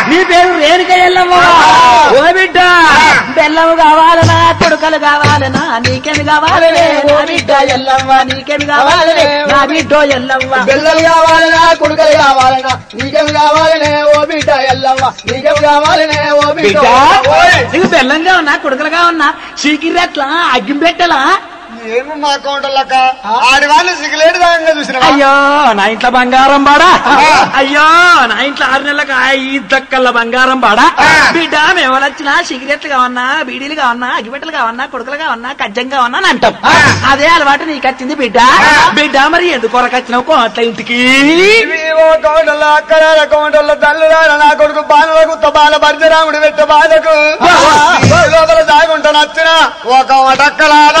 నీ పేరు రేణుక ఎల్లమ్మ ఓ బిడ్డ బెల్లము కావాలనా కొడుకలు కావాలనా నీకేమి కావాలనే నా బిడ్డ ఎల్లమ్మ నీకేమి కావాలనే నా బిడ్డ ఎల్లమ్మ పిల్లలు కావాలనా కొడుకలు కావాలనా నీకేం కావాలనే ఓ బిడ్డ ఎల్లమ్మ నీకేం కావాలనే ఓ బిడ్డ బిడ్డ నీకు బెల్లంగా ఉన్నా కొడుకలుగా ఉన్నా చీకిరెట్లా అగ్గి పెట్టలా ఏమో మా కౌంటర్లక్క ఆడి వాళ్ళు సిగలేడు దానిగా చూసిన అయ్యో నా ఇంట్లో బంగారం బాడా అయ్యో నా ఇంట్లో ఆరు నెలలకు ఐదు దక్కల బంగారం బాడా బిడ్డ మేము వచ్చినా సిగరెట్లు కావన్నా బీడీలు కావన్నా అగిపెట్టలు కావన్నా కొడుకులు కావన్నా కజ్జం కావన్నా అని అంటాం అదే అలవాటు నీకు వచ్చింది బిడ్డ బిడ్డ మరి ఎందుకు కొరకొచ్చినావు కోట్ల ఇంటికి ఓ కౌంటర్ల అక్కరాల కౌంటర్ల తల్లురాల నా కొడుకు బాణలకు తబాల భర్జరాముడు పెట్ట బాధకు లోపల దాగుంటా నచ్చిన ఒక వటక్కలారా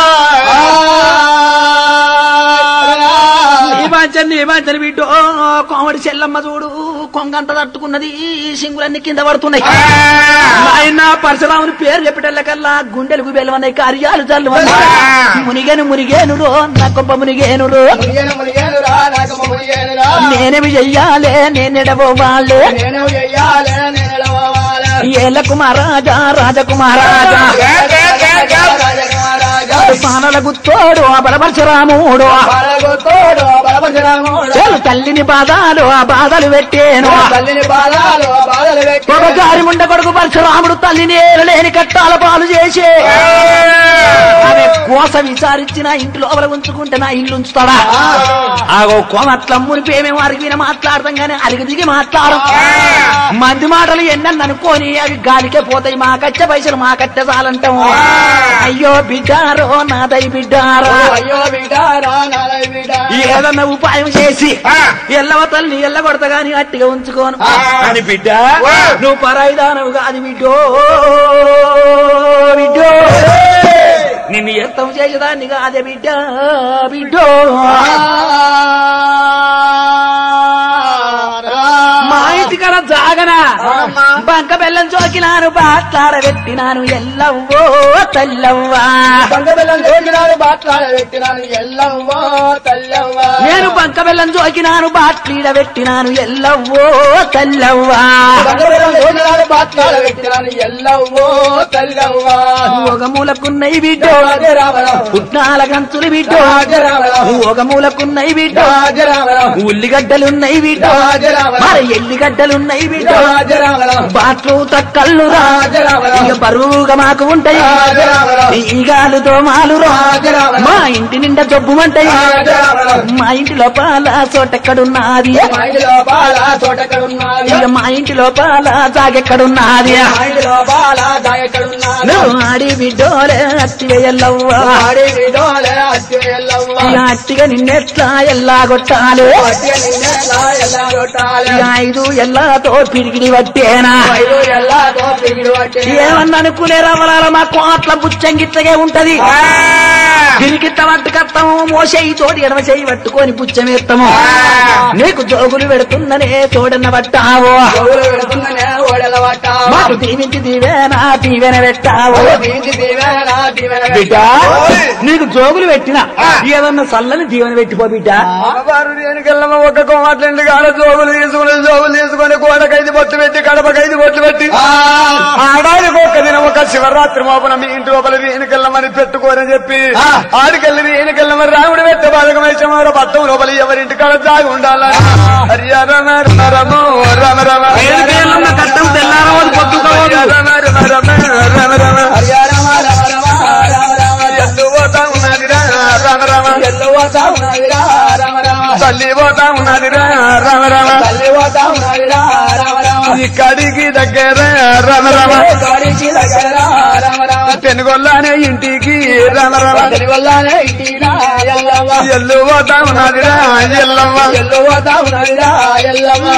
ఈ బాంచని ఈ బాంచని బిడ్డ కోమడి చెల్లమ్మ చూడు కొంగంత తట్టుకున్నది సింగులన్నీ కింద పడుతున్నాయి ఆయన పరశురాముని పేరు చెప్పేటల్లకల్లా గుండెలకు బెలవన్నాయి కార్యాలు చల్లు మునిగేను మునిగేను రో నా కొంప మునిగేను రో మునిగేను మునిగేనురా నాకు మునిగేనురా నేనేమి చెయ్యాలే నేనెడబోవాలే నేను చెయ్యాలే నేను ఎడవాలే ఏలకుమారాజా రాజకుమారాజా రాజకుమారాజా పానల గుత్తోడు ఆ బలపరశురాముడు బలగొత్తోడు బలపరశురాముడు చెలు తల్లిని బాధాలు ఆ బాధలు పెట్టేను తల్లిని బాధాలు బాధలు పెట్టి ఒక గారి ముండ కొడుకు పరశురాముడు తల్లిని లేని కట్టాల పాలు చేసే ఆమె కోస విచారించి నా ఇంటి లోపల ఉంచుకుంటే నా ఇల్లు ఉంచుతాడా ఆగో కోమట్ల మునిపి ఏమేమో అరిగిన మాట్లాడతాం కానీ అరిగి దిగి మాట్లాడం మంది మాటలు ఎన్నని అనుకోని అవి గాలికే పోతాయి మా కచ్చ పైసలు మా కచ్చ చాలంటాం అయ్యో బిడ్డారో నాదై బిడ్డారో అయ్యో బిడ్డారా నాలై బిడ్డా ఏదన్నా ఉపాయం చేసి ఎల్లవ తల్లిని ఎల్ల కొడతా గాని గట్టిగా ఉంచుకోను అని బిడ్డ నువ్వు పరాయిదానవు కాదు బిడ్డో బిడ్డో నిన్ను ఎత్తం చేసేదాన్ని కాదే బిడ్డ బిడ్డో మా ఇంటికడ జాగనా బంక బెల్లం చోకినాను బాట్లాడబెట్టినాను ఎల్లవ్వో తల్లవ్వా బంగ బెల్లం జోగినాడు మాట్లాడబెట్టినాను ఎల్లవ్వో తల్లవ్వ నేను బంక బెల్లం చోకినాను బాట్లీడబెట్టినాను ఎల్లవ్వో తల్లవ్వా బంగ బెల్లం జోగినాడు మాట్లాడబెట్టినాను ఎల్లవ్వో తల్లవ్వ ఒక మూలకున్నయి బిడ్డో రాజరామరావు పుట్నాల గంతులు బిడ్డో రాజరామరావు ఒక మూలకున్నయి బిడ్డో రాజరామరావు ఉల్లిగడ్డలున్నాయి బిడ్డో రాజరామరావు మరి ఎల్లిగడ్డలున్నాయి బిడ్డో రాజరామరావు బాట్లు తక్కళ్ళు రా రాజరామరావు. ఇక బరువుగా మాకు ఉంటాయి రాజరామరావు. ఈగాలుతో మాలు రా రాజరామరావు. మా ఇంటి నిండా జబ్బుమంటాయి రాజరామరావు. మా ఇంటి లోపల చోటెక్కడున్నది మా ఇంటి లోపల తోటెక్కడున్నది ఇక మా ఇంటి లోపల జాగెక్కడున్నది మా ఇంటి లోపల దాయెక్కడున్నది నువ్వు ఆడి బిడ్డోలే అత్తివేయల్లవ్వా ఆడి విడోలే అత్తి ఎల్లవ్వ ఇక అట్టిగా నిన్నెట్లా ఎల్లాగొట్టాలి అత్తి నిన్నెలా ఎలా కొట్టాలి ఇక ఐదు ఎల్లాతో పిడికిడి పట్టేనా ఐదు ఎల్లాతో పిగిడి పట్టి ఏమన్నా అనుకునే రవలాల మా కోట్ల బుచ్చంగిట్లగే ఉంటది పిరికిట్ల పట్టుకత్తాము మోసేయి తోటి ఎడమ చేయి పట్టుకొని బుచ్చమేస్తాము నీకు జోగులు పెడుతుందనే తోడన్న పట్టావో చెవులు పెడుతుందనే ఓడల పట్టావా మాకు దీవించి దీవేనా దీవెన పెట్టావో దీనికి దీవెన దీవెన బిడ్డ నీకు జోగులు పెట్టినా ఏదన్నా చల్లని దీవెన పెట్టిపో బిడ్డ అమ్మవారు దేనికెళ్ళమ్మ ఒక్క కోమాట్లండి కాడ జోబులు తీసుకుని జోబులు తీసుకొని గోడకైదు బొట్టు పెట్టి కడపకైదు బొట్టు పెట్టి ఆడానికి ఒక్క దినం ఒక శివరాత్రి మోపన మీ ఇంటి లోపల వీణికెళ్ళమని పెట్టుకోరని చెప్పి ఆడికెళ్ళి వీణికెళ్ళమని రాముడు పెట్ట బాధకం వేసమారు పట్టం లోపల ఎవరింటి కాడ జాగి ఉండాలని హరి రమ రమ రమో రమ రమ వేరువేరున్న కట్టం తెల్లారవదు పొద్దుకోవదు. రమ రమ రమ రమ రమ హరి రమ రమ రమ రమ రమ ఎల్లు పోతా ఉన్నదిరా రమ రమ ఎల్లు పోతా ఉన్నదిరా రమ రమ తల్లి పోతా ఉన్నదిరా రమ రమ తల్లి పోతా ఉన్నదిరా రమ రమ ఇక్కడికి దగ్గర రమ రమ గాడికి దగ్గర రమ రమ పెనుగొల్లానే ఇంటికి రమ రమ అతని వల్లనే ఇంటినా ఎల్లవ్వ ఎల్లు పోతా ఉన్నదిరా ఎల్లమ్మ ఎల్లు పోతా ఉన్నదిరా ఎల్లవ్వ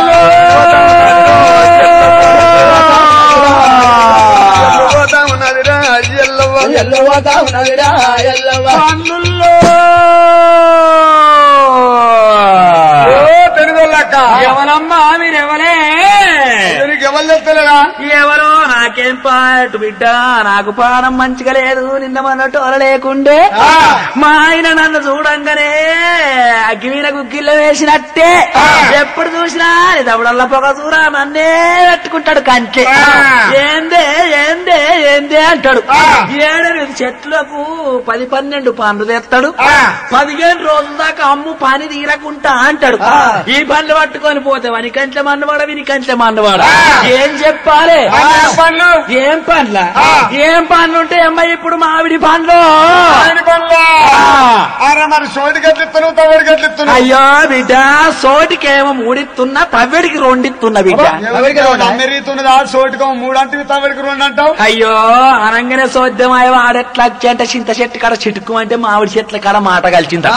ఎల్లు పోతా ఉన్నదిరా ఎల్లమ్మ ఎల్లు పోతా ఉన్నదిరా ఎల్లవ్వ ఓ పెనుగొల్లక్క ఎవరమ్మా మీరెవరే నీకు ఎవరు చెప్తలేరా ఎవరో నాకేం పాటు బిడ్డ నాకు పానం మంచిగా లేదు నిన్న మొన్నటోల లేకుండే మా ఆయన నన్ను చూడంగానే అగ్గిమీన గుగ్గిళ్ళ వేసినట్టే ఎప్పుడు చూసినా నీ తమ్ముడల్ల పొగ చూరా నన్నే పెట్టుకుంటాడు కంటే ఏందే ఏందే ఏందే అంటాడు ఏడెనిమిది చెట్లకు పది పన్నెండు పండ్లు తెస్తాడు పదిహేను రోజుల దాకా అమ్ము పని తీరకుంటా అంటాడు ఈ పండ్లు పట్టుకొని పోతే వని కంచె మన్నవాడ విని కంచె మన్నవాడ ఏం చెప్పాలి పండ్లు ఏం పండ్ల ఏం పండ్లు ఉంటే అమ్మాయి ఇప్పుడు మామిడి పండ్లు ఆయన పండ్లు అరే మరి సోటి గట్లిస్తాను తవడి గట్లిస్తాను అయ్యో బిడ్డ సోటికేమో మూడిస్తున్నా తవ్వెడికి రెండిస్తున్నా బిడ్డ ఎవరికి రెండు? అమెరితున్నది ఆ సోటికో మూడు అంటే తవడికి రెండు అంటావు అయ్యో అనగానే సోద్యమాయ వాడెట్లా అంటే చింత చెట్టు కాడ చిటుకు అంటే మామిడి చెట్ల కాడ మాట కలిసిందా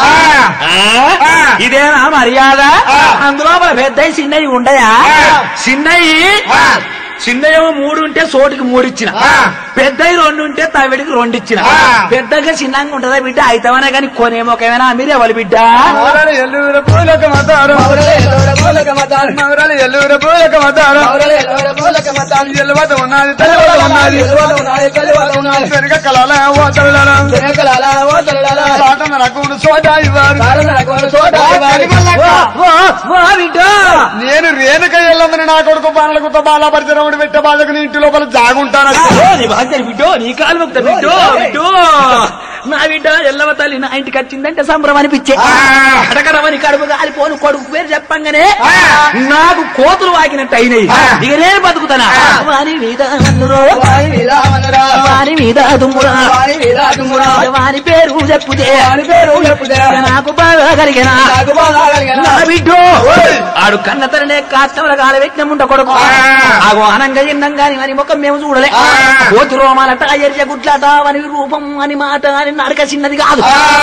ఆ? ఇదేనా మర్యాద అందులో మన పెద్దవి చిన్నవి ఉండయా చిన్నవి చిన్నయేమో మూడు ఉంటే సోటికి మూడు ఇచ్చిన పెద్దవి రెండు ఉంటే తవిడికి రెండు ఇచ్చిన పెద్దగా చిన్నగా ఉంటుందా బిడ్డ అయితేమనే కానీ కొనేమో ఒకవేనా మీరు ఎవరు బిడ్డ మౌరాలు ఎల్లుర పూలక మతారు పౌరలే ఎల్లవడ పూలక మతాలు. మౌరాలు ఎల్లుర పూలక మతారు పౌరలే ఎల్లవడ పూలక మతాలు. ఎల్లువత ఉన్నది తెల్లవత ఉన్నది ఎల్లవడ ఉన్నది, తెల్లవడ ఉన్నది. వెనుక కలాల ఓతల వెనకలాల, ఓతలలాల. పాటన రకములు సోటా ఇవ్వారు కారణ కోన చోట వారి. ఓ, ఓ బిడ్డ నేను రేణుక ఎల్లమని నా కొడుకు బాణలకు బాలపరిచరముడు పెట్టే బాధకు నీ ఇంటి లోపల జాగుంటాను ఓ, నీ భాగ్యం బిడ్డో నీ కాలు మొక్త బిడ్డో బిడ్డో నా బిడ్డ ఎల్లవ తల్లి నా ఇంటికి వచ్చిందంటే సంబరం అనిపించే అడగడమని కడుపు కాలిపోను కొడుకు పేరు చెప్పంగానే నాకు కోతులు వాకినట్టు అయినాయి ఇక నేను బతుకుతానా వాని మీద అన్నురో వారి మీద వనరా. వాని మీద దుమ్మురా వారి మీద దుమ్మురా. వాని పేరు చెప్పుదే వారి పేరు చెప్పుదే. నాకు బాగా కలిగిన నాకు బాగా కలిగిన. నా బిడ్డో ఆడు కన్న తరనే కాష్టముల కాల పెట్టిన ముంట కొడుకు ఆగో అనంగా ఇన్నం గాని అని ముఖం మేము చూడలే కోతి రోమాలట ఎర్ర గుడ్లట అని రూపం అని మాట అని నడక చిన్నది కాదు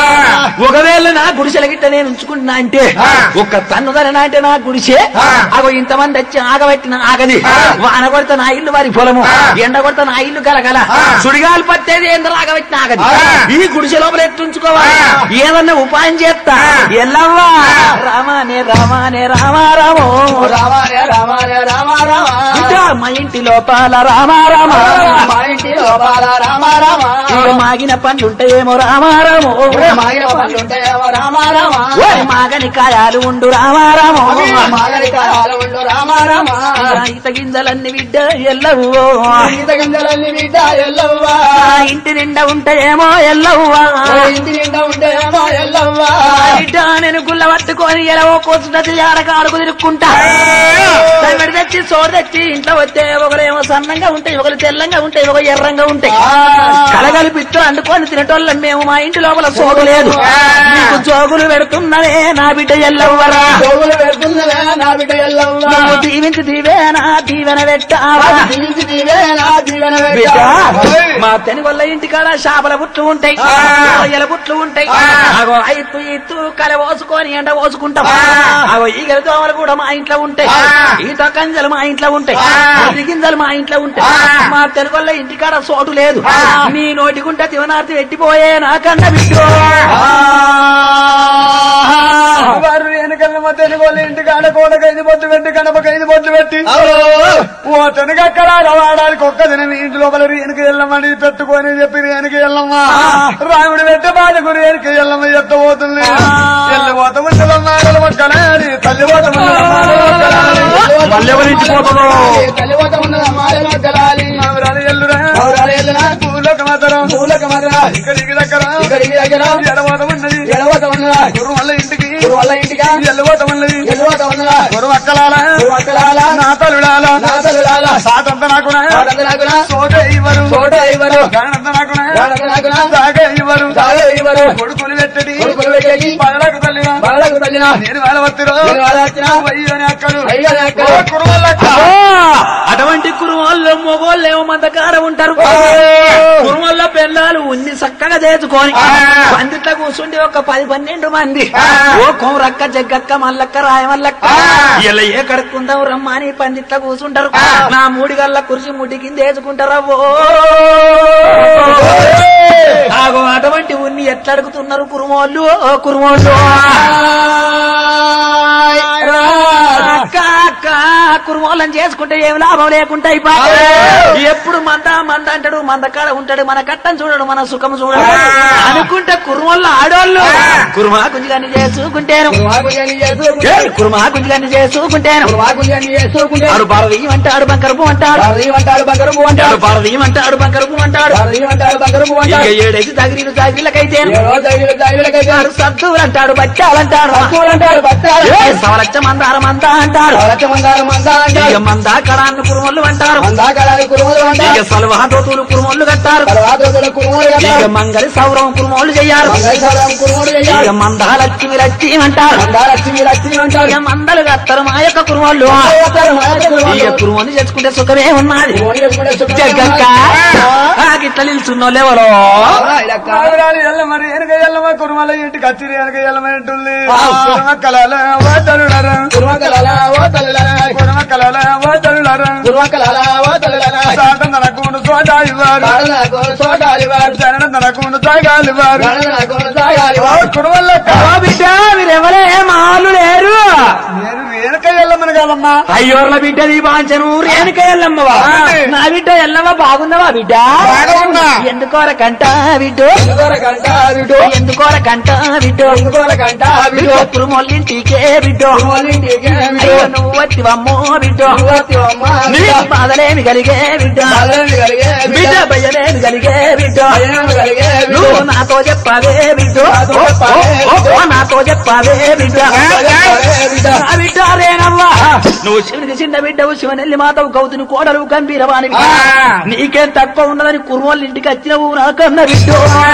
ఒకవేళ నా గుడిసెల గిట్ట నేను ఉంచుకుంటున్నా అంటే ఒక్క తన్ను తన అంటే నా గుడిసే అగో ఇంతమంది వచ్చి ఆగబెట్టిన ఆగది వాన కొడితే నా ఇల్లు వారి పొలము ఎండ కొడితే నా ఇల్లు గలగల సుడిగాలు పట్టేది ఏందో ఆగబెట్టిన ఆగది ఈ గుడిసె లోపల ఎట్టుంచుకోవాలి ఏదన్నా ఉపాయం చేస్తా ఎల్లవ్వా రామానే రామానే రామారామో రామారే రామారే రామ రామ. బిడ్డ మా ఇంటి లోపల రామారామ మా ఇంటి లోపల రామ రామ. ఇక మాగిన పండ్లుంటాయేమో రామారామో మాగిన పనులుంటాయేమో రామ రామ. ఓరి మాగని కాయాలు ఉండు రామారామో మాగని కాలాలు ఉండు రామ రామ. ఈత గింజలన్నీ బిడ్డ ఎల్లవ్వో ఈత గింజలన్నీ బిడ్డ ఎల్లవ్వా. ఆ ఇంటి నిండా ఉంటాయేమో ఎల్లవ్వా ఓ ఇంటి నిండా ఉంటేమో ఎల్లవ్వా. బిడ్డ నేను గుల్ల పట్టుకొని ఎలవో కోసుకొచ్చి ఆడకాడుకు తిరుక్కుంటా తమిడి తెచ్చి సోడు తెచ్చి ఇంట్లో వస్తే ఒకరేమో సన్నంగా ఉంటాయి ఒకరు తెల్లంగా ఉంటాయి ఒక ఎర్రంగా ఉంటాయి కలగలిపిట్టు అండుకొని తినటోళ్ళం మేము మా ఇంటి లోపల సోడు లేదు నీకు జోగులు పెడుతున్నదే నా బిడ్డ ఎల్లవ్వరా చెవులు పెడుతున్నవే నా బిడ్డ ఎల్లవ్వా. నువ్వు దీవించి దీవేనా దీవెన పెట్టావా దీవించి దీవే నా దీవెన బిడ్డ పెట్ట. మా తెనుగొల్ల ఇంటికాడ చేపల బుట్లు ఉంటాయి రొయ్యల బుట్లు ఉంటాయి అగో ఐత్తు ఇత్తు కల పోసుకొని ఎండ పోసుకుంటాం అగో ఈగల దోమలు కూడా మా ఇంట్లో ఉంటాయి ఈత కంజలు మా ఇంట్లో ఉంటాయి పొద్దు గింజలు మా ఇంట్లో ఉంటాయి మా తెనుగొల్ల ఇంటికాడ సోటు లేదు నీ నోటికుంటే తివనార్తి పెట్టిపోయే నాకన్న బిడ్డో వారు వెనకల్ల మా తెలుగు ఇంటికి ఆడ కోడకైదు బొట్టు పెట్టి కడపకైదు బొట్టు పెట్టి ఓ తెనగక్కడ వాడానికి ఒక్క దినం ఇంటి లోపల రేణుకి వెళ్ళమని పెట్టుకొని చెప్పి రేణుకి వెళ్ళమ్మా రాముడు పెట్టే బాధకు రేణుకి వెళ్ళమ్మ ఎత్త పోతుంది ఎల్లి పోత ముందులన్నాడు ఒక్కలాడి తల్లి పోత మళ్ళీ ఎవరి ఇంటికి పోతుందో? తల్లిపోత ఉన్నది అమ్మాయి మగ్గలాలి. ముందు ఎల్లురా పౌరాలు ఎల్లునా. పూలకు మాత్రం పూలకు మరలా. ఇక్కడికి దగ్గర ఇక్కడికి దగ్గర ఎడబోత ఉన్నది ఎడవత ఉన్నదా గురు వల్ల ఇంటికి గురు వల్ల ఇంటికా ఎల్లిపోత ఉన్నది ఎడవత ఉన్నదా గురు అక్కలాల గురు అక్కలాల నా తల్లుడాల నాతలుడాల సాతంత నాకునా వాడందరాకునా సోటే ఇవ్వరు చోట ఇవ్వరు గానంత నాకునా వాడందరాకునా సాగే ఇవ్వరు తాగే ఇవ్వరు కొడుకులు పెట్టడి కొడుకులు పెట్టేకి పదలకు తల్లినా బాలకు తల్లిన నేను వేల వత్తిరు నేను వాళ్ళ వచ్చిన అయ్యని అక్కలు అయ్యని అక్కలు. ఓ కురువల్లక్క. అటువంటి కురుమల్లో మొగోళ్ళేమో మందకారం ఉంటారు కురుమల్లో పిల్లలు ఉన్ని చక్కగా చేసుకొని పందిట్ల కూర్చుండి ఒక పది పన్నెండు మంది ఓ కోరక్క జగ్గక్క మల్లక్క రాయమల్లక్క ఇలా ఏ కడుక్కుందాం రమ్మని పందిట్ల కూర్చుంటారు నా మూడి గల్ల కురిసి ముడి కింద వేసుకుంటారా ఓ ఆగో అటువంటి ఉన్ని ఎట్లా అడుగుతున్నారు కురుమోళ్ళు ఓ కురుమోళ్ళు అక్క అక్క కురుమోళ్ళని చేసుకుంటే ఏం లాభం లేకుండా అయిపోయి ఎప్పుడు మంద మంద అంటాడు మంద కాడ ఉంటాడు మన కట్టం చూడడు మన సుఖం చూడడు అనుకుంటే కురుమోళ్ళ ఆడోళ్ళు కురుమా గుంజుగాన్ని చేసుకుంటేను ఏ, కురుమా గుంజుగాన్ని చేసుకుంటేను ఆడు భారతీయం అంటాడు బంకరపు అంటాడు ఆడు భారతీయం అంటాడు బంకరపు అంటాడు ఇక ఏడైతే తగిరీలు తగిరీలకైతే ఆడు సద్దువులు అంటాడు బచ్చాలంటాడు ఏ, సవలచ్చ మందార మంద అంటాడు ఇక మందా కడాన్ని కురుమొల్లు అంటారు ఇక సలవా దోతులు కురుమొల్లు కట్టారు ఇక మంగళి సౌరం కురుమోళ్ళు చెయ్యారు ఇక మందా లక్ష్మి లక్ష్మి అంటారు ఇక మందలు కత్తారు మా యొక్క కురుమోళ్ళు ఇక కురుమోని తెచ్చుకుంటే సుఖమే ఉన్నది జగ్గక్క గిట్ల నిల్చున్నోళ్ళెవరో కాదురాలు ఎల్లమరి వెనక ఎల్లమ కురుమల ఇంటికి వచ్చిరి వెనక ఎల్లమ ఇంటుంది కురుమ కలాల ఓ తల్లులారా కురుమ కలాల ఓ తల్లులారా సాటం నరకుండు సోడా ఇవ్వారు జనన నరకుండు తాగాలి వారు కురుమల్ల ఓ బిడ్డ మీరెవరే మాలు లేరు నేను వెనక ఎల్లమని కాదమ్మా అయ్యోర్ల బిడ్డ నీ బాంచను రేణుక ఎల్లమ్మవా నా బిడ్డ ఎల్లమ్మ బాగుందవా బిడ్డ బాగున్నా. ఎందుకోరకంట బిడ్డు ఎందుకోరకంట బిడ్డు బిడ్డ కురుమొల్లింటికే బిడ్డు అయ్యో నువ్వు వచ్చివమ్మో బిడ్డు నీ బాధలేమి కలిగే బిడ్డ బిడ్డ భయలేమి కలిగే బిడ్డ నువ్వు నాతో చెప్పావే బిడ్డ నాతో చెప్పావే బిడ్డ నా బిడ్డ రేనవ్వా నువ్వు శివునికి చిన్న బిడ్డవు శివనెల్లి మాతవు గౌతుని కోడలు గంభీరవాణి నీకేం తక్కువ ఉన్నదని కురుమోళ్ళ ఇంటికి వచ్చినవు నాకన్న బిడ్డ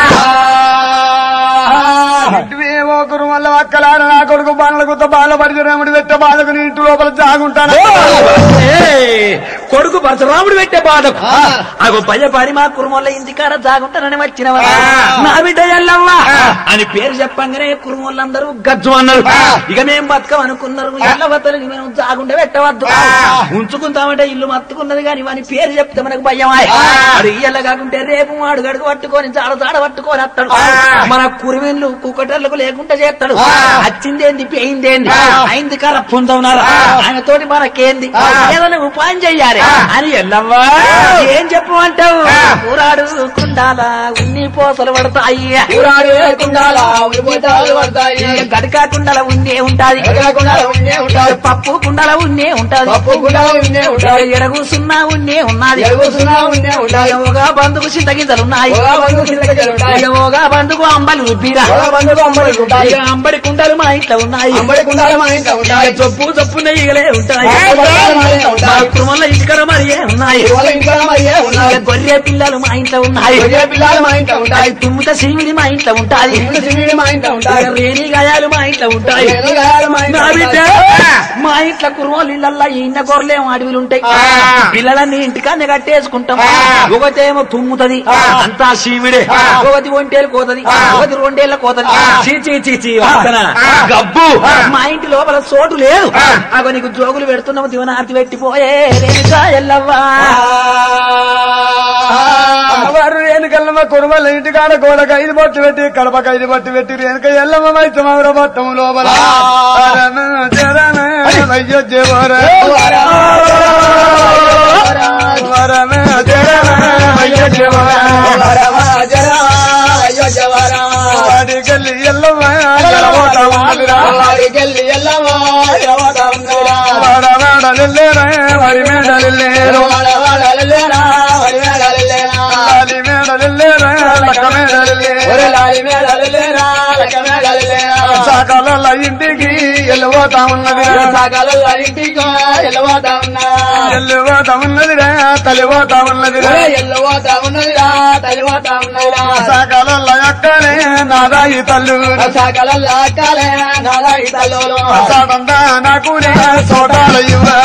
ఇంటివేవో కురుమల్ల అక్కలార నా కొడుకు బాణలకు బాల పరిచరాముడి పెట్ట బాధకు నీ ఇంటి లోపల జాగుంటాను ఏయ్, కొడుకు పరశురాముడు పెట్టే బాధకు అగో భయపడి మా కురుమోళ్ళ ఇంటికాడ జాగుంటానని వచ్చినవా నా బిడ్డ ఎల్లవ్వా అని పేరు చెప్పంగానే కురుమోళ్ళందరూ గజ్జు అన్నారు ఇక మేము బతకం అనుకున్నారు ఎల్లవతలకి మేము జాగుండే పెట్టవద్దు ఉంచుకుంటామంటే ఇల్లు మత్తుకున్నది కానీ వాని పేరు చెప్తే మనకు భయం అడు ఇయ్యల కాకుంటే రేపు వాడు గడుగు పట్టుకొని చాడ చాడ పట్టుకొని వస్తాడు మన కురిమెన్లు కుక్కటర్లకు లేకుండా చేస్తాడు వచ్చిందేంది పోయిందేంది అయింది కర పొందవునారా ఆయన తోటి మనకేంది ఏదైనా ఉపాయం చెయ్యాలి అని ఎల్లవ్వా ఏం చెప్పమంటావు కూరాడు కుండాలా ఉన్ని పోసలు పడతాయి ఇక గడకా కుండల ఉన్నే ఉంటాది పప్పు కుండల ఉన్నే ఉంటాది ఎడగూసున్నా ఉన్నే ఉన్నది ఒక బంధుకు చింతగింజలున్నాయి ఒక బంధుకు అంబలి ఉబ్బిరా ఇక అంబడి కుండలు మా ఇంట్లో ఉన్నాయి ఇక చొప్పు చొప్పున ఈగలే ఉంటాయి మా కుటుంబంలో ఇటుకర మరియే ఉన్నాయి ఇక గొర్రె పిల్లలు మా ఇంట్లో ఉన్నాయి ఇక తుమ్ముత సిమిడి మా ఇంట్లో ఉంటాయి ఇక రేణి గాయాలు మా ఇంట్లో ఉంటాయి నా బిడ్డ మా ఇంట్లో కుర్రోలు ఇళ్ళల్లో ఇన్న గొర్రెలేమో అడవిలు ఉంటాయి పిల్లలన్నీ ఇంటికాన్నే కట్టేసుకుంటాం ఒకటేమో తుమ్ముతది అంతా శివుడే ఒకటి ఒంటేలు కోతది ఒకటి రెండేళ్ల కోతది చీ చీ చీ చీ వాసన. గబ్బు మా ఇంటి లోపల చోటు లేదు అగో నీకు జోగులు పెడుతున్నావు దివనార్తి పెట్టిపోయే రేణుకా ఎల్లవ్వా అమ్మవారు రేణుకెళ్ళమ్మ కురుమల ఇంటికాడ గోడకు ఐదు బొట్టు పెట్టి కడపకు ఐదు బొట్టు పెట్టి రేణుక ఎల్లమ్మ మైతమర బట్టం లోపల అరన జరన అయ్యో జవర వరన జరన అయ్యో జవర వాడికెళ్ళి ఎల్లమ్మ ఎలవోట ఉన్నదిరా. వాడ వాడ నిల్లేరా, వరి మేడ నిల్లేరు. లాలి మేడ నిల్లేరా, లక్క మేడ నిల్లేరు. సకల ఇంటికి వెళ్ళిపోతా ఉన్నది వెళ్ళిపోతా ఉన్నదిరా తలిపోతా ఉన్నదిరా సకల అక్కనే నాదాయి తల్లు సడంతా నాకు చోటాల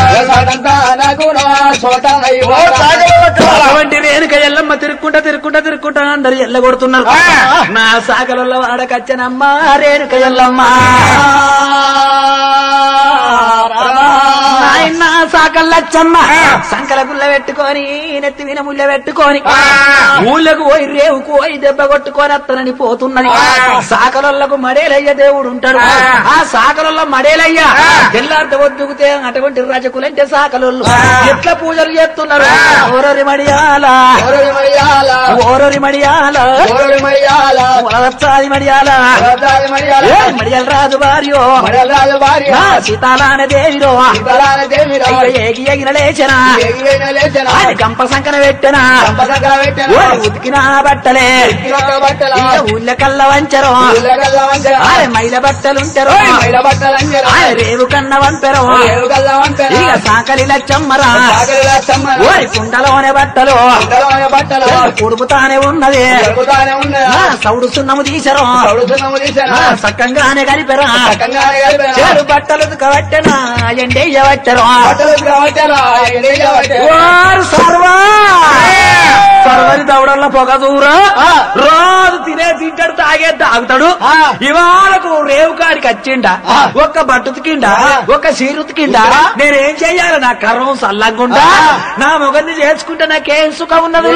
అటువంటి రేణుక ఎల్లమ్మ తిరుక్కుంటా తిరుక్కుంటా తిరుక్కుంటా అందరు ఎల్లగొడుతున్నారు నా సాగలలో వాడకచ్చనమ్మ రేణుక ఎల్లమ్మ నా నాయన సాకల్లచ్చమ్మ సంకల గుల్ల పెట్టుకొని నెత్తి విన ముళ్ళ పెట్టుకొని ఊళ్ళకు పోయి రేవుకు పోయి దెబ్బ కొట్టుకొని అత్తనని పోతున్నది సాకలొల్లకు మడేలయ్య దేవుడు ఉంటాడు ఆ సాకలొల్ల మడేలయ్య తెల్లారితే వద్దుకుతే అటువంటి రజకులంటే సాకలొల్లు ఎట్లా పూజలు చేస్తున్నారు ఓరరి మడియాల ఓరడి మడియాల ఓరరి మడియాల ఓరడి మడియాల వరచాది మడియాల వరదాది మడియాల ఏ మడియాల రాజు భార్యో మడలరాజు భార్య నా సీతాలాన దేవిరో సీతారామ దేవిరా అయ్య ఏగి ఎగిన లేచనా ఎగిరైన లేచిన ఆయన గంప సంకన పెట్టనా సంపదగా పెట్టిన ఓరి ఉతికిన బట్టలే ఇరొక బట్టల ఇక ఊళ్ళ కల్ల వంచరు ఉల్లగల్ల వంచన ఆయన మైల బట్టలుంచరు మైల బట్టలంజన ఆయన రేవు కన్న వంపెరు ఎరుగల్ల వంచన ఇక సాకలి లచ్చమ్మరా సాగరిలా సమ్మన ఓరి కుండలోనే బట్టలు ఉండలోని బట్టల ఉడుకుతానే ఉన్నది జరుగుతానే ఉన్నదా ఆ, సౌడు సున్నము తీసరు చదువుతున్నాము తీసిన ఆ, సక్కంగానే కలిపెరా చక్కగానే కలిపిన చేరు బట్టలు కవట్టనా ఎండేయవట్టరు బట్టలు కావట్టారా ఎన్ని కావట్టారా వారు సర్వా సర్వరి దవడల్ల పొగ దూర రోజు తినే తింటాడు తాగే తాగుతాడు ఆ. ఇవాళకు రేవు కాడికి వచ్చిండ ఆ. ఒక్క బట్టు ఉతికిండ ఆ. ఒక్క సీరు ఉతికిండ ఆ. నేనేం చెయ్యాలి నా కర్రం సల్లంగుండా ఆ. నా మొగన్ని చేసుకుంటే నాకేం సుఖం ఉన్నది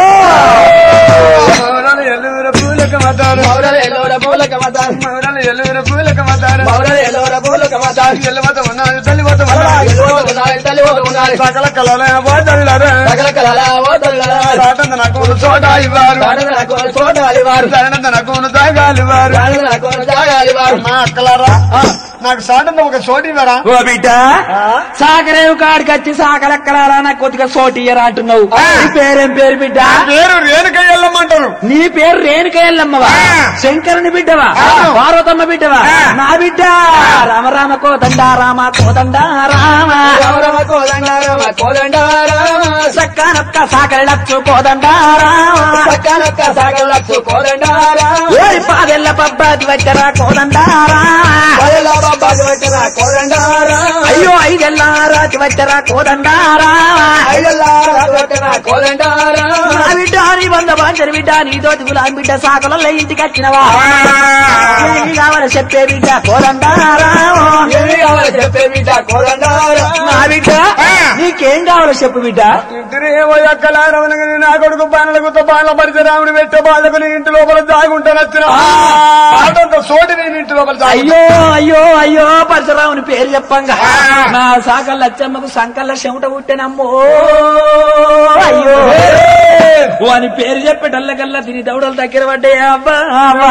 మౌరాలు ఎల్లుగురు పూలకు మతారు మౌరలు ఎల్లోర పూలక మతారు మౌరాలు ఎల్లుగురు పూలకు మతారు మౌరలు ఎల్లోర పూలక మతారు ఎల్లవత ఉన్నది తల్లివత ఉన్నది ఎల్లోర ఉన్నారు తల్లి ఒక ఉన్నారు సకల కళల పోతల్లారు సకల కళల ఓతల్లారా సాటంత నాకు చోట ఇవ్వారు దాడుల నాకు చూడాలి వారు సాటంత నాకు తాగాలి వారు దాడుల నాకు జాగాలి వారు మా అక్కలారా నాకు సాటంత ఒక చోటు ఇవ్వరా ఓ బిడ్డ సాకరేవు కాడికి వచ్చి సాకలెక్కలారా నాకు కొద్దిగా సోటియ్యరా అంటున్నావు నీ పేరేం పేరు బిడ్డ పేరు రేణుక ఎల్లమంటారు నీ పేరు రేణుక ఎల్లమ్మవా శంకరుని బిడ్డవా పార్వతమ్మ బిడ్డవా నా బిడ్డ రామ రామ కోదండ రామ కోదండ రామ రామ కోదండ రామ కోదండ రామ సక్కనొక్క సాకరడచ్చు కోదండ రామ సక్కనొక్క సాగలచ్చు కోదండ రామ ఓరి పాదెల్ల పబ్బాది వచ్చరా కోదండ రామ పదల బాబాకి వచ్చిన కోదండ రామ అయ్యో ఐదెల్ల రాతి వచ్చరా కోదండ రామ ఐదల్లా వచ్చిన కోదండ రామ నా బిడ్డ నీ వంద బాంచరి బిడ్డ నీ తోటి గులాం బిడ్డ సాకలలో ఇంటికి వచ్చినవా ఏమి కావాలి చెప్పే బిడ్డ కోదండ రామ ఏమి కావాలి చెప్పే బిడ్డ కోదండ రామ నా బిడ్డ నీకేం కావాలో చెప్పు బిడ్డ ఇంటిరేమో ఎక్కలారవనగని నా కొడుకు బాణలకు బాణల పడితే రాముడు పెట్టే బాధకు నీ ఇంటి లోపల దాగుంటాను వచ్చిన ఆటంత సోటి నేను ఇంటి లోపల దాగు అయ్యో అయ్యో అయ్యో పరశురాముని పేరు చెప్పంగా నా సాకల్ల అచ్చమ్మకు సంకల్ల చెమట పుట్టెనమ్మో అయ్యో వాని పేరు చెప్పేటల్లకల్లా తిని దౌడలు దగ్గర పడ్డాయి అబ్బా అబ్బా.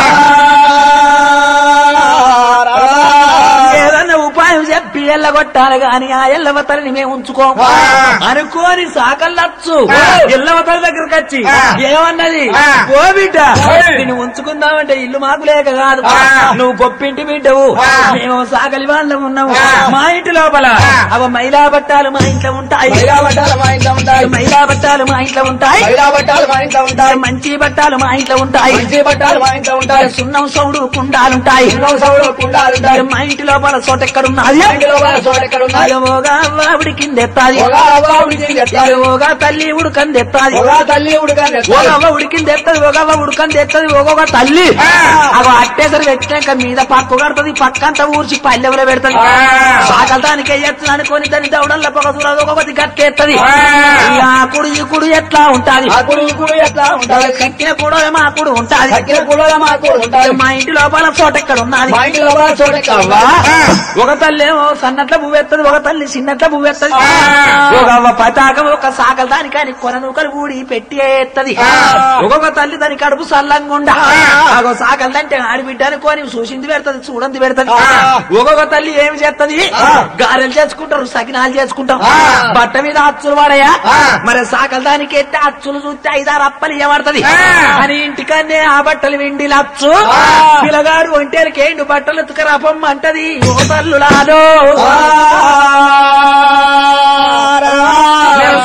ఏదన్నా ఉపాయం చెప్పి ఎల్లగొట్టాలి గాని ఆ ఎల్లవతలని మేము ఉంచుకోం అనుకోని సాకల్లచ్చు ఎల్లవతల దగ్గరకు వచ్చి ఏమన్నది ఓ బిడ్డ నిన్ను ఉంచుకుందామంటే ఇల్లు మాకు లేక కాదు నువ్వు గొప్పింటి బిడ్డవు మేము సాగలి వాళ్ళం ఉన్నాము మా ఇంటి లోపల అవ మైలా బట్టాలు మా ఇంట్లో ఉంటాయి మైలా బట్టాలు మా ఇంట్లో ఉంటాయి మైలా బట్టాలు మా ఇంట్లో ఉంటాయి మైలా బట్టాలు మా ఇంట్లో ఉంటాయి మంచి బట్టాలు మా ఇంట్లో ఉంటాయి మంచి బట్టాలు మా ఇంట్లో ఉంటాయి సున్నం సౌడు కుండాలుంటాయి ఎన్నో సౌడు కుండాలు ఉంటాయి మా ఇంటి లోపల చోట ఎక్కడున్నది మా ఇంటి లోపల చోటు ఎక్కడ ఉన్నాయి ఓగా ఆవిడి కింద ఎత్తాది ఒక అవ్వ ఉడికి ఎత్తాలి ఓగా తల్లి ఉడకంది ఎత్తాది ఒక తల్లి ఉడకాన్ని ఒక అవ్వ ఉడికింది ఎత్తది ఒక అవ్వ ఉడకంది ఎత్తది ఒక్కొక్క తల్లి అవి అట్టేసరి పెట్టినాక మీద పక్కు కడుతుంది పక్కంతా ఊర్చి పల్లెవలో పెడుతుంది సాకలు దానికి ఎత్తుంది అనుకొని దాని దౌడల్ల పొగ చూడదు ఒక్కొక్కటి గట్టేత్తది ఈ ఆకుడు ఈ కుడు ఎట్లా ఉంటాది ఆ కుడు ఈ కుడు ఎట్లా ఉంటాయి కక్కిన కూడా మా కుడు ఉంటాది తక్కిన కూడా మా కూడా ఉంటాయి మా ఇంటి లోపల చోట ఎక్కడ ఉన్నది మా ఇంటి లోపల చోటు ఎక్కడ అవ్వా, ఉంది? ఒక తల్లి ఏమో సన్నట్ల పువ్వెత్తది ఒక తల్లి చిన్నట్ల పువ్వెత్తది ఒక అవ్వ పతాకం ఒక సాకల దానికని కొన నూకలు ఊడి పెట్టి ఎత్తది ఒక్కొక్క తల్లి దాని కడుపు సల్లంగుండా ఒక సాకలు అంటే ఆడిబిడ్డ అనుకోని చూసింది పెడతది చూడంది పెడతది ఒక్కొక్క తల్లి ఏమి చేస్తది గారెలు చేసుకుంటారు సకినాలు చేసుకుంటారు బట్ట మీద అచ్చులు వాడయా మరి సాకల దానికి ఎత్తే అచ్చులు చూస్తే ఐదారు అప్పలు ఇవ్వబడుతుంది అని ఇంటికన్నే ఆ బట్టలు విండి లచ్చు పిల్లగాడు ఒంటేలకి ఏండు బట్టలు ఎత్తుకరాపమ్మ అంటది ఓ తల్లులాదో మేము సాకలో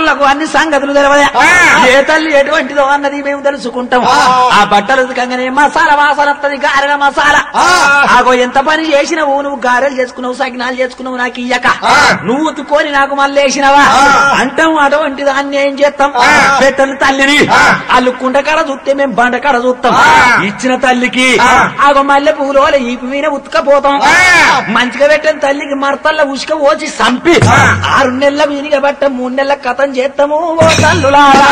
మనోళ్ళకు అన్ని సంగతులు తెలవదా ఏ తల్లి ఎటువంటిదో అన్నది మేము తెలుసుకుంటాం ఆ బట్టలు ఉతకంగానే మసాలా వాసన వస్తుంది గారెల మసాలా ఆగో ఎంత పని చేసినావు నువ్వు గారెలు చేసుకున్నావు సకినాలు చేసుకున్నావు నాకు ఇయ్యక నువ్వు ఉతుకొని నాకు మళ్ళీ వేసినవా అంటాం అటువంటి దాన్ని ఏం చేస్తాం పెట్టని తల్లిని వాళ్ళు కుండకాడ చూస్తే మేము బండకాడ చూస్తాం ఇచ్చిన తల్లికి ఆగో మల్లె పువ్వులో ఈపు మీద ఉతకపోతాం మంచిగా పెట్టిన తల్లికి మర్తల్ల ఉసుక పోసి సంపి ఆరు నెలల వీనిగా బట్ట మూడు నెలల కథం చేస్తాము ఓ తల్లులారా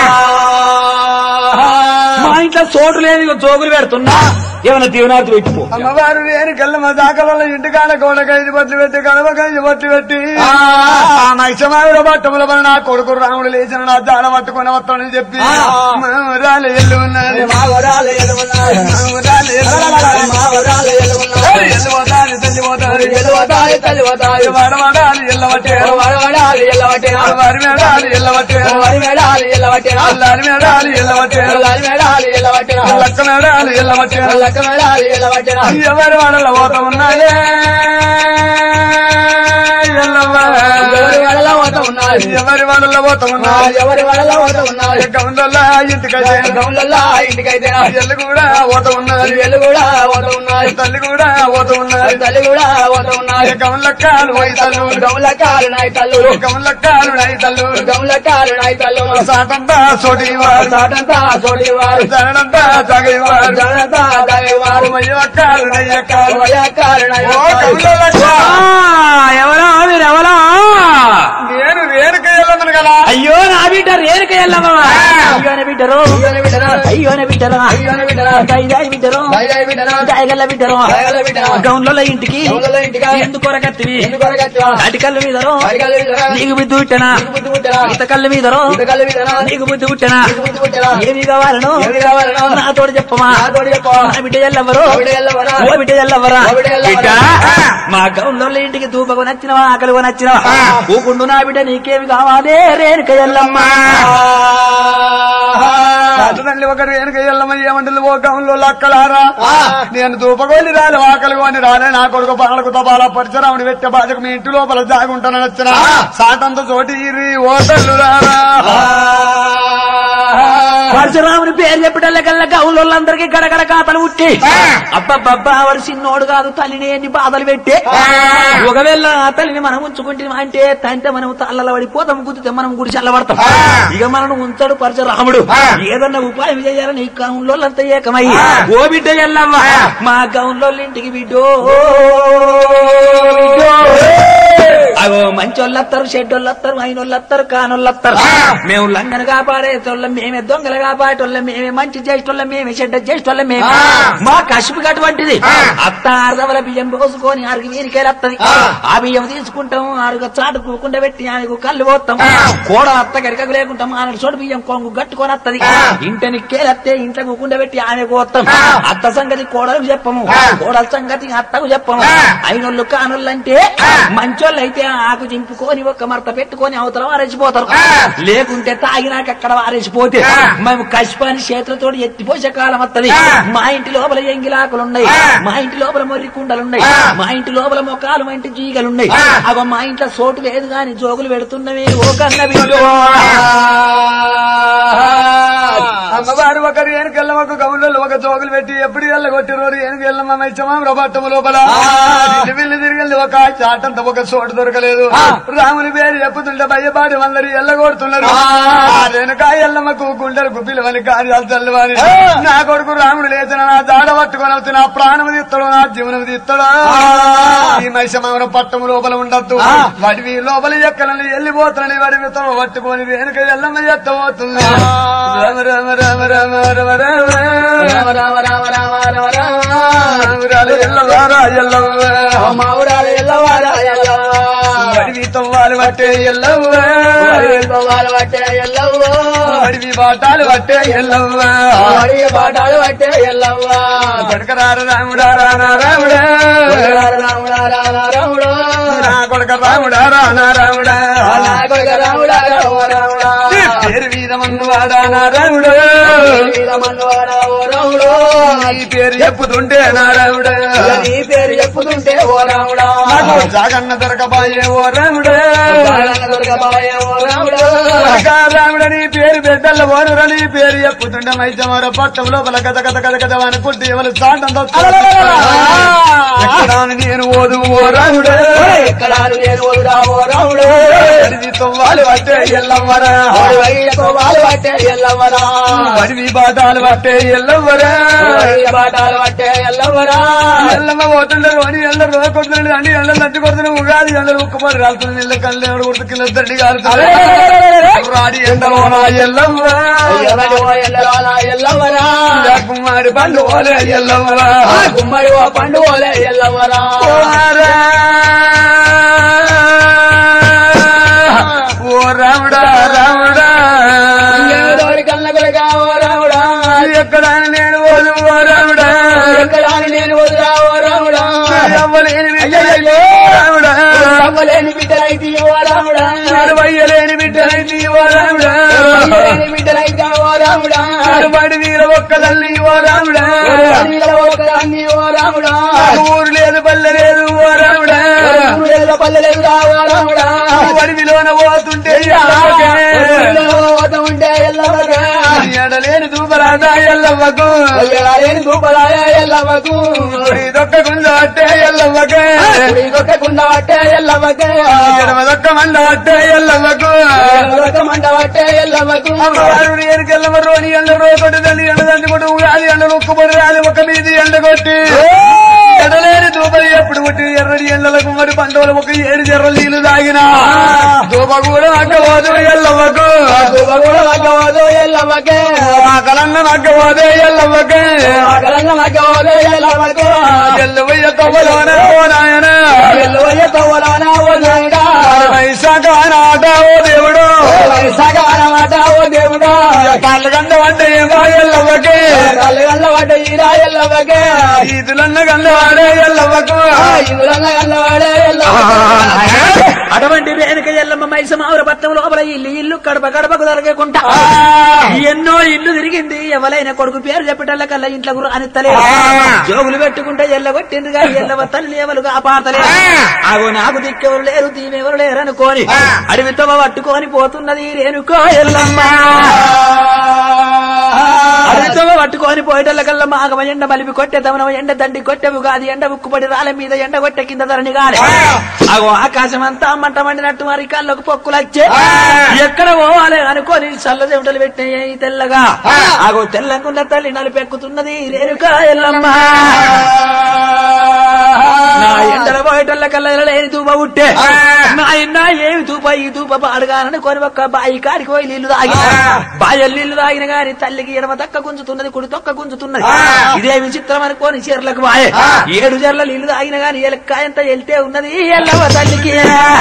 మా ఇంట్లో చోటు లేని జోగులు పెడుతున్నా ఏమైనా దీవనార్థి పెట్టిపో అమ్మవారు లేని కళ్ళ దాకలలో ఇంటికాడ కోడకైదు బట్లు పెట్టి కడవకైదు బట్లు పెట్టి ఆ నైషమావిడ బట్టముల వలన నా కొడుకు రాముడు లేచిన నా జాడ పట్టుకొని వస్తానని చెప్పి మామూరాలు ఎల్లు ఉన్నది మా వరాలు ఎలుగున్నాయి. మామూరాలు ఎల్లు ఉన్నది. మా వరాలు ఎలుగున్నాయి. ఎల్లు పోతాది, తల్లి పోతాది. ఎలువతాయి, తల్లివతాయి. వడవడాలి ఎల్లవట్టేరు. వడవడాలు ఎల్లవట్టేనా. వారి మేడాలి ఎల్లవట్టేరు. వరి మేడాలు ఎల్లవట్టేనా. అల్లారి మేడాలి ఎల్లవట్టేరు. అల్లారి మేడాలు ఎల్లవట్టేనా. లక్క మేడాలి ఎల్లవట్టేరు. లక్క మేడాలు ఎల్లవట్టేనా. ఎవరి వాళ్ళ పోత ఉన్నాయే ఎల్లవ్వ. ఎవరి వడల ఓట ఉన్నది. ఎవరి వాళ్ళ పోత ఆ, ఉన్నాయి ఎవరి వడల ఓట ఉన్నది. గౌండల్లా ఇంటికైతే గౌన్లల్లా ఇంటికైతేనా. ఎల్లు కూడా పోత ఉన్నది వీళ్ళు కూడా ఓట ఉన్నది. తల్లి కూడా పోత ఉన్నది తల్లి కూడా ఓట ఉన్నది. గౌన్లక్కాలు వైతల్లు గౌన్ల కాలు నాయి తల్లులు గౌన్లక్కాలు నైతల్లు గౌన్ల కాలు నాయి తల్లులు సాటంతా సోటి వారు సాటంతా సోడివారు జనంతా తగేవారు జనంతా దాగేవారు మయ్యక్కాలు నయ్యక్కాలు వయకాలు నాయి ఓ గౌన్లక్క ఎవరా మీరెవరా నేను రేణుక వెళ్ళమను కదా అయ్యో నా బిడ్డ రేణుక ఎల్లమ్మా అయ్యోనే బిడ్డరు అయ్యోనే బిడ్డరా. అయ్యోనే బిడ్డరా అయ్యోనే బిడ్డరా. దైదాయి బిడ్డరు దయగల బిడ్డరా. దాయగల్ల బిడ్డరు దయగల బిడ్డరా. గౌన్లలో ఇంటికి గౌన్లలో ఇంటికా. ఎందుకు కొరకత్తివి ఎందుకొరకత్తివా? అటికల్ల మీదరో అడిగల బిడ్డరా. నీకు బుద్ధి పుట్టనా నీకు బుద్ధి పుట్టరా? ఇతకల్ల మీదరో ఇతకల బిడ్డరా. నీకు బుద్ధి పుట్టనా నీకు బుద్ధి పుట్టరా? ఏమి కావాలను ఏమి కావాలనో? నాతోడు చెప్పమా నాతోడు చెప్పవా? నా బిడ్డ ఎల్లవరు నా బిడ్డ ఎల్లవరా? ఓ బిడ్డ ఎల్లవరా ఓ బిడ్డ ఎల్లవరా? బిడ్డ మా గౌన్లో ఇంటికి దూపకు నచ్చినవా ఆకలి నచ్చినవా ఊకుండు నా బిడ్డ నీకేమి కావాలి రేణుక ఎల్లమ్మ తల్లి ఒకటి వెనుక ఎల్లమ్మ ఏమంటుంది ఓ గౌన్లో లక్కలారా నేను దూపగోని రాలి ఆకలి కొని రాలే నా కొడుకు పాలకు తపాల పరిచరాముడి పెట్టే బాధకు మీ ఇంటి లోపల జాగుంటానని వచ్చిన సాటంత చోటి ఇరి ఓ తల్లు రారా పరశురాముని పేరు చెప్పటల్లకల్లా గౌన్లందరికీ గడగడ కాతలు ఉట్టి అబ్బబ్బబ్బా వాడు చిన్నోడు కాదు తల్లిని ఎన్ని బాధలు పెట్టే ఒకవేళ ఆ తల్లిని మనం ఉంచుకుంటే అంటే తంటే మనం తల్లల పడిపోతాం గుద్దితే మనం గుడి చల్లబడతాం ఇక మనం ఉంచాడు పరశురాముడు ఏదన్నా ఉపాయం చేయాలని గౌన్లోళ్ళంతా ఏకమయ్యి ఓ బిడ్డ ఎల్లమ్మ మా గౌన్లో ఇంటికి బిడ్డో బిడ్డో. అగో మంచోళ్ళు వస్తారు షెడ్డోళ్ళు వస్తారు అయినోళ్ళు వస్తారు కానోళ్ళు వస్తారు మేము లంగను కాపాడేటోళ్ళం మేమే దొంగలు కాపాడేటోళ్ళం మేమే మంచి చేసేటోళ్ళం మేమే చెడ్డ చేసేటోళ్ళం మేమే మా కసుపు అటువంటిది అత్త అర్ధవల బియ్యం పోసుకొని ఆరుగు వీరికేలు వస్తుంది ఆ బియ్యం తీసుకుంటాం ఆరుగు చాటు కూకుండా పెట్టి ఆయనకు కళ్ళు పోతాం కోడ అత్త గరికకు లేకుంటాం ఆయన చోటు బియ్యం కొంగు కట్టుకొని వస్తుంది ఇంటని కేలత్తే ఇంట్లో కూకుండా పెట్టి ఆమె పోతాం అత్త సంగతి కోడలకు చెప్పము కోడల సంగతి అత్తకు చెప్పము అయినోళ్ళు కానోళ్ళు అంటే మంచోళ్ళు అయితే ఆకు చింపుకొని ఒక్క మరత పెట్టుకొని అవతల వారేసిపోతారు లేకుంటే తాగినాక అక్కడ వారేసిపోతే మేము కష్పాని చేతులతో ఎత్తిపోసే కాలం వస్తది మా ఇంటి లోపల ఎంగిలాకులున్నాయి మా ఇంటి లోపల మొర్రి కుండలున్నాయి మా ఇంటి లోపల మొక్కలు మా ఇంటి జీగలున్నాయి అగో మా ఇంట్లో సోటు లేదు గాని జోగులు పెడుతున్నవి ఓ కన్న బిడ్డో. అమ్మవారు ఒకరు ఏనుకెళ్ళం ఒక గౌన్లలో ఒక జోగులు పెట్టి ఎప్పుడు వెళ్ళగొట్టిరోరు ఏనుకెళ్ళమ్మ మైచమా ప్రభాటము లోపల ఇల్లు విల్లు తిరిగి ఒక చాటంత ఒక చోటు దొరకలేదు రాముని పేరు చెప్పుతుంటే భయపాడి అందరు ఎల్లగొడుతున్నారు రేణుకా ఎల్లమ్మకు గుండెలు గుప్పిలవని కార్యాలు చల్లవని నా కొడుకు రాముడు లేచిన నా జాడ పట్టుకొని వచ్చి నా ప్రాణం తీస్తాడు నా జీవనం తీస్తాడు ఈ మైసమావరం పట్టము లోపల ఉండద్దు వాటి లోపల ఎక్కలని వెళ్ళిపోతానని వాడి విత్తమ పట్టుకొని రేణుక ఎల్లమ్మ ఎత్తబోతుంది రామ రామ రామ రామ రామ రామ రామ రామ రామ రామ రామ రామ రామురాలు ఎల్లవారా ఎల్లవ్వ మావురాలు ఎల్లవారా ఎల్లవా అడివి తవ్వాలి పట్టే ఎల్లవ్వ వాళ్ళు పట్టే ఎల్లవ్వ అడివి బాటాలు పట్టే ఎల్లవ్వ అడిగే పాఠాలు పట్టే ఎల్లవ్వ కొడకరార రాముడా రానా రాముడా రాముడా రామ రాముడు నా కొడక రాముడా రానా రాముడా నా కొడుక రాముడా రామ రాముడా పేరు వీరమన్ను వాడా నా రాముడు వీరమన్నవాడా ఓ రాముడు ఈ పేరు చెప్పుతుంటే నా రాముడా నీ పేరు చెప్పు చెప్పుతుంటే ఓ రాముడా నాకు జాగన్న దొరకబాయే ఓ రాముడే బాలన్న దొరకబాయే ఓ రాముడా కొడుకా రాముడని పేరు బిడ్డల ఓనురని పేరు చెప్పుతుండే మైజమర పట్టం లోపల కథ కథ కథ కథ అనుకుంటే ఎవరు సాటం ఎక్కడాని నేను ఓదు ఓ రాముడే ఎక్కడ నేను వదురా ఓ రాముడు అడివి తొవ్వాలి పట్టే ఎల్లమ్మరా వైరతో వాళ్ళు పట్టే ఎల్లవరా అడివి బాటాలు పట్టే ఎల్లమ్మరా బాటాలు పట్టే ఎల్లవరా ఎల్లమ్మ పోతుండే రోని ఎల్ల రో కొడుతున్నాడు అండి ఎల్ల లంచి కొడుతున్న ఉగాది ఎల్ల ఉక్కుమని రాలుతుంది ఎల్ల కళ్ళు ఎవడు కొడుతు కింద తండ్రి కాలుతుంది రాడి ఎండలోనా ఎల్లమ్మరా ఎవరు ఎల్లవరా ఎల్లవరా కుమారి పండు పోలే ఎల్లమ్మరా గుమ్మడి ఓ పండు ఓలే ఎల్లవరా ఓ రాముడా రాముడా ఎవరి కన్న కొరగా ఓ రాముడా ఎక్కడ నేను ఓదు ఓ రాముడా ఎక్కడ నేను వదురా ఓ రాముడా అవ్వలేని బిడ్డలైతే రాముడా అవ్వలేని బిడ్డలైతే ఓ రాముడా వయ్యలేని బిడ్డలైతే ఓ రాముడా అవ్వలేని బిడ్డలైతే ఓ రాముడా బడి వీర ఒక్క తల్లి ఓ రాముడా అడవిలో ఒకదాన్ని ఓ రాముడా ఊరు లేదు పల్లె లేదు ఓ రాముడా ఊరేదో పల్లెలేదురా ఓ రాముడా అడవిలోన పోతుంటే ఎల్లమ్మకే. ఊరిలో పోత ఉంటే ఎల్లవరా ఎడలేని దూపరాదా ఎల్లమ్మకు ఎలాలేని దూపలాయ ఎల్లవకు దొక్క గుంజ అట్టే ఎల్లమ్మకే దొక్కకుండ పట్టే ఎల్లవకు ఎడమ దొక్క మండ అట్టే ఎల్లమ్మకు మండ పట్టే ఎల్లవకు అమ్మవారుడు ఎరికెల్లమ్మ రోని ఎండ రోకొట్టి తండ్రి ఎండ తండ్రి కొట్టు ఉగాది ఎండ ఉక్కుపడి రాలి ఒక మీది ఎండ కొట్టి ఎడలేని దూపలు ఎప్పుడు కొట్టి ఎర్రడి ఎండలకు మరి పంటలు ఒక ఏడు జర్ర నీళ్లు తాగిన దూప కూడా అక్కవోదు ఎల్లమ్మకు కూడా మగ్గవదు ఎల్లవకే కలన్న అక్కవోదే ఎల్లమ్మకే మగరంగ మగ్గవదు ఎల్లవకు ఎల్లువయ్య తవ్వలోన ఓ నాయన ఎల్లువయ్య తవ్వలాన ఓ నాయుడా వైశాఖ నాట ఓ దేవుడు వైశాఖ అనమాట ఓ దేవుడా కళ్ళగండ అంటే ఏమో ఎల్లమ్మకే కళ్ళగల్ల పడ్డ ఈరా ఎల్లవకే ఈదులన్న గండ వాడే ఎల్లమ్మకు ఇదులన్న గల్లవాడే ఎల్లవకు అటువంటి రేణుక ఎల్లమ్మ మైసమావుర పట్నం లోపల ఇల్లు ఇల్లు కడప గడపకు దొరకకుండా ఎన్నో ఇల్లు తిరిగింది ఎవరైనా కొడుకు పేరు చెప్పటల్ల కల్లా ఇంట్లో అనిత్తలే జోగులు పెట్టుకుంటే ఎల్లగొట్టింది కానీ ఎల్లవ తల్లి ఎవరు కాపాడతలే అగో నాకు దిక్కెవరు లేరు దీమెవరు లేరు అనుకోని అడవితో పట్టుకొని పోతున్నది రేణుకో ఎల్లమ్మ అడవితో పట్టుకొని పోయేటల్ల కల్లా మాగమ ఎండ మలిపి కొట్టే దమనమ ఎండ దండి కొట్టే ఉగాది ఎండ ఉక్కుపడి రాళ్ళ మీద ఎండ కొట్టే కింద ధరణి గాలి అగో ఆకాశం అంతా మంట మండినట్టు మరి కళ్ళకు పొక్కులు వచ్చే ఎక్కడ పోవాలి అనుకోని చల్ల చెమటలు పెట్టినాయి తెల్లగా అగో తెల్లకున్న తల్లి నలిపెక్కుతున్నది రేణుకా ఎల్లమ్మ నా ఎండల పోయేటల్ల కల్లా లేని దూప ఉట్టే నా ఎన్న ఏమి దూప ఈ దూప పాడుగానని కొని ఒక్క బాయి కాడికి పోయి నీళ్లు తాగి బాయలు నీళ్లు తాగిన గాని తల్లికి ఎడమ తక్క గుంజుతున్నది కుడి తొక్క గుంజుతున్నది ఇదే విచిత్రం అనుకోని చీరలకు బాయే ఏడు చీరల నీళ్లు తాగిన గాని ఎలక్కాయంత వెళ్తే ఉన్నది ఎల్లవ తల్లికి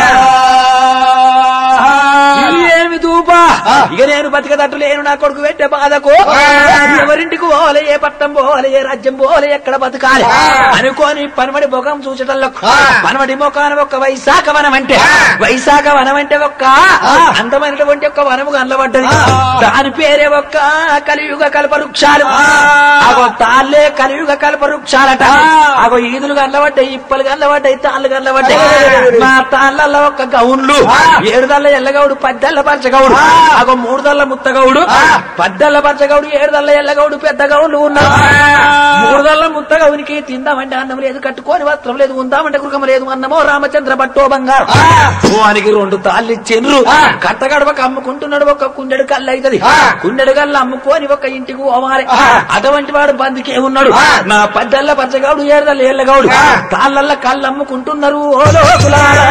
ఇది ఏమి దూప ఇక నేను బతికదట్టు లేను నా కొడుకు పెట్టే బాధకు ఎవరింటికి పోవాలి ఏ పట్టం పోవాలి ఏ రాజ్యం పోవాలి ఎక్కడ బతకాలి అనుకోని పనమడి ముఖం చూచటల్లకు పనమడి ముఖాన ఒక వైశాఖ వనం అంటే వైశాఖ వనం అంటే ఒక్క అందమైనటువంటి ఒక వనము కనబడ్డది దాని పేరే ఒక్క కలియుగ కల్ప వృక్షాలు అగో తాళ్ళే కలియుగ కల్ప వృక్షాలట అగో ఈదులు కనబడ్డాయి ఇప్పలు కనబడ్డాయి తాళ్ళు కనబడ్డాయి మా తాళ్ళల్లో ఒక గౌన్లు ఏడు దల్ల ఎల్లగౌడు పద్దెల్ల పరచగౌడు అగో మూడు దల్ల ముత్తగౌడు పద్దెల్ల పరచగౌడు ఏడు దల్ల ఎల్లగౌడు పెద్ద గౌన్లు ఉన్నారు మూడు దల్ల ముత్తగౌనికి తిందామంటే అన్నం లేదు కట్టుకోని వస్త్రం లేదు ఉందామంటే గృహం లేదు అన్నమో రామచంద్ర పట్టో బంగారం వానికి రెండు తాళ్ళు ఇచ్చిండ్రు కట్టగడపక అమ్ముకుంటున్నాడు ఒక కుండెడు కళ్ళు అవుతుంది కుండెడు కళ్ళు అమ్ముకొని ఒక ఇంటికి పోవాలి అటువంటి వాడు బందికే ఉన్నాడు నా పద్దెల్ల పచ్చగౌడు ఏడుదల్ల ఎల్లగౌడు తాళ్ళల్ల కళ్ళు అమ్ముకుంటున్నారు ఓ లోకులారా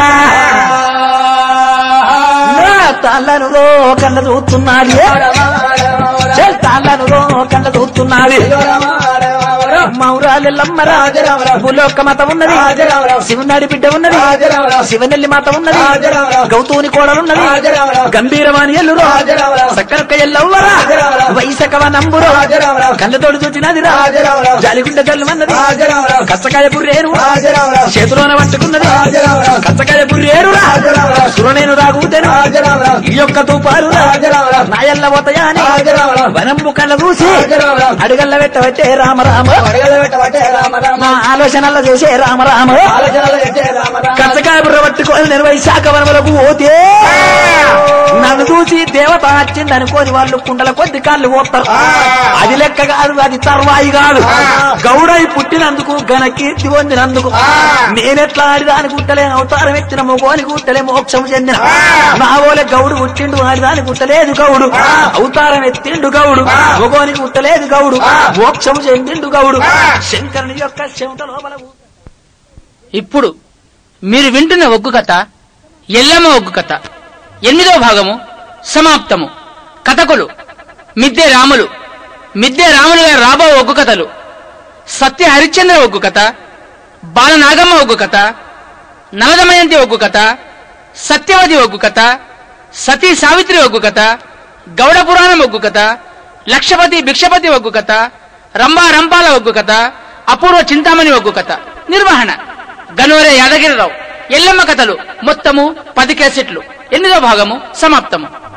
నా తాళ్ళను రో కళ్ళ చూస్తున్నది చెల్ తాళ్ళను రో కళ్ళ చూస్తున్నది మౌరాలెల్లమ్మ భూలోక మత ఉన్నది శివునాడి బిడ్డ ఉన్నది శివనెల్లి మాత ఉన్నది గౌతూని కోడలున్నది గంభీరవాణి ఎల్లురు సక్కరక్క ఎల్లవ్వరా వైసక కవ నంబురు రాజరామరావు. కళ్ళతోడు చూచినది రా రాజరామరావు. జాలిగుండ జల్లుమన్నది రాజరామరావు. కచ్చకాయ బుర్రేను రాజరామరావు. చేతిలోన పట్టుకున్నది రాజరామరావు. కచ్చకాయ బుర్రేరు రా రాజరామరావు. సురనేను రాగుతేను రాజరామరావు. ఈ యొక్క తూపారు రా రాజరామరావు. నాయల్ల పోతాయా అని రాజరామరావు. వనంబు కళ్ళ చూసి రాజరామరావు. అడుగల్ల పెట్టవట్టే రామ రామ అడగలు పెట్టబట్టే రామ రామ మా ఆలోచనల్లో చేసే రామ రామ ఆలోచనలు పెట్టే రామ రామ కచ్చకాయ బుర్ర పట్టుకొని నేను వైశాఖ వనములకు పోతే నన్ను చూసి దేవత వచ్చింది అనుకోని వాళ్ళు కుండల కొద్ది కాళ్ళు పోతారు అది లెక్క కాదు అది తర్వాయి కాదు గౌడై పుట్టినందుకు ఘన కీర్తి పొందినందుకు నేనెట్లా ఆడిదాని గుట్టలే అవతారం ఎత్తిన మొగోని గుట్టలే మోక్షం చెందిన నా ఓలే గౌడు పుట్టిండు ఆడిదాని గుట్టలేదు గౌడు అవతారం ఎత్తిండు గౌడు మొగోని గుట్టలేదు గౌడు మోక్షం చెందిండు గౌడు శంకరుని యొక్క చెమట లోపల ఊ- ఇప్పుడు మీరు వింటున్న ఒగ్గు కథ ఎల్లమ్మ ఒగ్గు కథ ఎనిమిదో భాగము సమాప్తము కథకులు మిద్దె రాములు మిద్దె రాములు గారు రాబో ఒగ్గు కథలు సత్య హరిశ్చంద్ర ఒగ్గు కథ బాలనాగమ్మ ఒగ్గు కథ నలదమయంతి ఒగ్గు కథ సత్యవతి ఒగ్గు కథ సతీ సావిత్రి ఒగ్గు కథ గౌడ పురాణం ఒగ్గు కథ లక్షపతి భిక్షపతి ఒగ్గు కథ రంభా రంపాల ఒగ్గు కథ అపూర్వ చింతామణి ఒగ్గు కథ నిర్వహణ గనోరే యాదగిరిరావు ఎల్లమ్మ కథలు మొత్తము పది కేసెట్లు ఎనిమిదో భాగము సమాప్తము